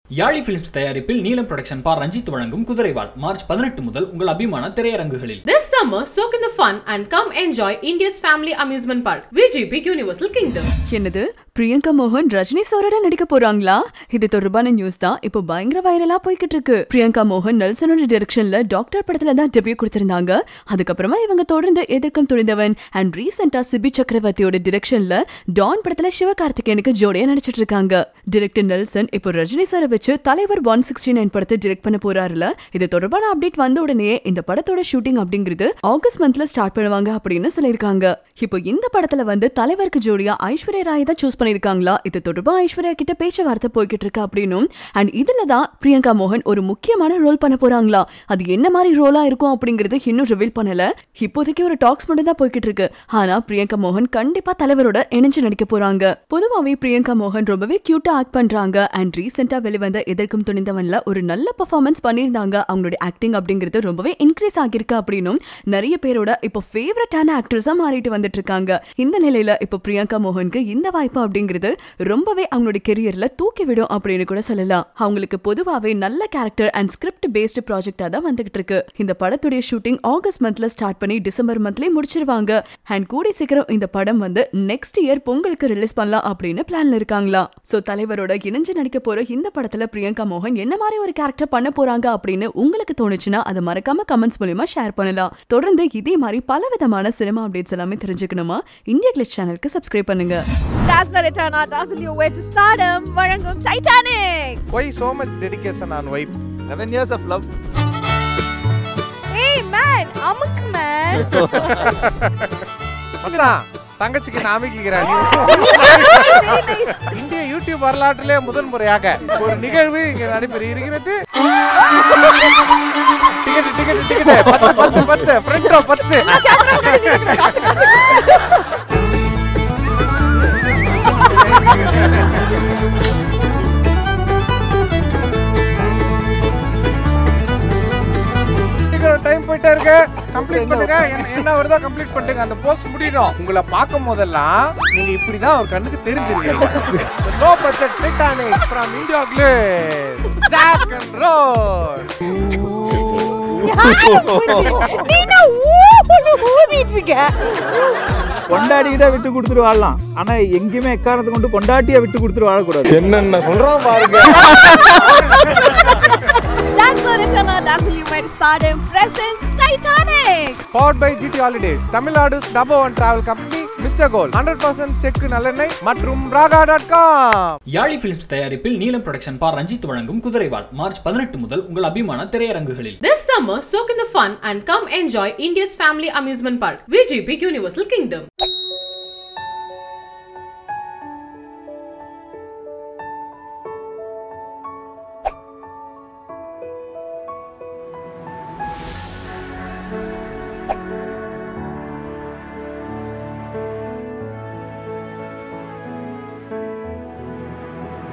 யாழி பிலிம்ஸ் தயாரிப்பில் நீலம் புரொடக்ஷன் பார் ரஞ்சித் வழங்கும் குதிரைவாள் மார்ச் பதினெட்டு முதல் உங்கள் அபிமான திரையரங்குகளில் This summer, soak in the fun and come enjoy India's family amusement park, VGP Universal Kingdom. என்னது பிரியங்கா மோகன் ரஜினி சாரோட நடிக்க போறாங்களா இது தொடர்பான நியூஸ் தான் இப்போ பயங்கர வைரலா போய்கிட்டு இருக்கு பிரியங்கா மோகன் நெல்சனோட டைரக்ஷன்ல டாக்டர் படத்துல தான் டெபியூ கொடுத்திருந்தாங்க அதுக்கப்புறமா இவங்க தொடர்ந்து எதிர்க்கும் துணிந்தவன் அண்ட் ரீசெண்டா சிபி சக்கரவர்த்தியோட டிரெக்ஷன்ல டான் படத்துல சிவகார்த்திகேயனுக்கு ஜோடியா நடிச்சிட்டு இருக்காங்க டிரெக்டர் நெல்சன் இப்போ ரஜினி சாரை வச்சு தலைவர் ஒன் சிக்ஸ்டி நைன் படத்தை டிரெக்ட் பண்ண போறாருல இது தொடர்பான அப்டேட் வந்த உடனே இந்த படத்தோட ஷூட்டிங் அப்படிங்கிறது ஆகஸ்ட் மந்த்ல ஸ்டார்ட் பண்ணுவாங்க அப்படின்னு சொல்லியிருக்காங்க இப்போ இந்த படத்துல வந்து தலைவருக்கு ஜோடியா ஐஸ்வர்யா ராய் தான் சூஸ் பண்ணிருக்காங்களா இது தொடர்பா ஐஸ்வர்யா கிட்ட பேச்சுவார்த்தை போய்கிட்டு இருக்கு அப்படின்னும் அண்ட் இதுல தான் பிரியங்கா மோகன் ஒரு முக்கியமான ரோல் பண்ண போறாங்களா அது என்ன மாதிரி ரோலா இருக்கும் அப்படிங்கிறது இன்னும் ரிவீல் பண்ணல இப்போதைக்கு ஒரு டாக்ஸ் மட்டும் தான் போய்கிட்டு இருக்கு ஆனா பிரியங்கா மோகன் கண்டிப்பா தலைவரோட இணைஞ்சு நடிக்க போறாங்க பொதுவாவே பிரியங்கா மோகன் ரொம்பவே கியூட்டா ஆக்ட் பண்றாங்க அண்ட் ரீசெண்டா வெளிவந்த எதற்கும் துணிந்தவன்ல ஒரு நல்ல பெர்ஃபார்மன்ஸ் பண்ணியிருந்தாங்க அவங்களுடைய ஆக்டிங் அப்படிங்கிறது ரொம்பவே இன்க்ரீஸ் ஆகிருக்கு அப்படின்னும் நிறைய பேரோட இப்போ ஃபேவரட்டான ஆக்ட்ரஸா மாறிட்டு வந்துட்டு இருக்காங்க இந்த நிலையில இப்போ பிரியங்கா மோகனுக்கு இந்த வாய்ப்பு அப்படிங்கிறது ரொம்பவே அவங்களுடைய கெரியர்ல தூக்கி விடும் அப்படின்னு கூட சொல்லலாம் அவங்களுக்கு பொதுவாவே நல்ல கேரக்டர் அண்ட் ஸ்கிரிப்ட் பேஸ்டு ப்ராஜெக்டா தான் வந்துகிட்டு இருக்கு இந்த படத்துடைய ஷூட்டிங் ஆகஸ்ட் மந்த்ல ஸ்டார்ட் பண்ணி டிசம்பர் மந்த்லயே முடிச்சிருவாங்க அண்ட் கூடி சீக்கிரம் இந்த படம் வந்து நெக்ஸ்ட் இயர் பொங்கலுக்கு ரிலீஸ் பண்ணலாம் அப்படின்னு பிளான்ல இருக்காங்களா சோ தலைவரோட இணைஞ்சு நடிக்க போற இந்த படத்துல பிரியங்கா மோகன் என்ன மாதிரி ஒரு கேரக்டர் பண்ண போறாங்க அப்படின்னு உங்களுக்கு தோணுச்சுன்னா அதை மறக்காம கமெண்ட்ஸ் மூலியமா ஷேர் பண்ணலாம் தொடர்ந்து இதே மாதிரி பல விதமான சினிமா அப்டேட்ஸ் எல்லாமே தெரிஞ்சுக்கணுமா இந்தியா கிளிச் சேனலுக்கு சப்ஸ்கிரைப் பண்ணுங்க Dazzler Eterna dazzle your way to stardom வழங்கும் Titanic Why so much dedication on wife? 11 years of love. Hey man அமுக்கு man மச்சான் தங்கச்சிக்கு நாமிக்கிறான் very nice இந்திய யூடியூப் வரலாற்றிலே முதல் முறையாக ஒரு நிகழ்வு இங்க நடைபெற இருக்கிறது டிக்கெட் டிக்கெட் டிக்கெட் பத்து பத்து பத்து ஃப்ரண்ட் ரோ பத்து டைம் போயிட்டே இருக்கு கம்ப்ளீட் பண்ணுங்க என்ன- என்ன வருதோ கம்ப்ளீட் பண்ணுங்க அந்த போஸ்ட் முடியணும் உங்களை பார்க்கும் போதெல்லாம் நீங்க இப்படிதான் ஒரு கண்ணுக்கு தெரிஞ்சிருக்கீங்க low budget Titanic from India கிளேஸ் ஜாக் அண்ட் ரோல் நீ என்ன ஊ ஊதிட்டு இருக்க கொண்டாடிக்கிட்டே விட்டு கொடுத்துட்டு வாழலாம் ஆனா எங்கேயுமே எக்காரணத்தை கொண்டு கொண்டாட்டியா விட்டு கொடுத்துட்டு வாழக்கூடாது என்னென்ன சொல்றான் பாருங்க Dazzler Eterna dazzle your way to stardom presents Titanic powered by GT holidays Tamil Nadu number one travel company mister கோல் ஹண்ட்ரட் பர்சன்ட் செக் நல்லெண்ணெய் மற்றும் Raaga dot com Yaazhi films தயாரிப்பில் நீலம் புரொடக்ஷன் பார் ரஞ்சித் வழங்கும் குதிரைவாள் மார்ச் பதினெட்டு முதல் உங்கள் அபிமான திரையரங்குகளில் This summer, soak in the fun and come enjoy India's family amusement park, VGP Universal Kingdom.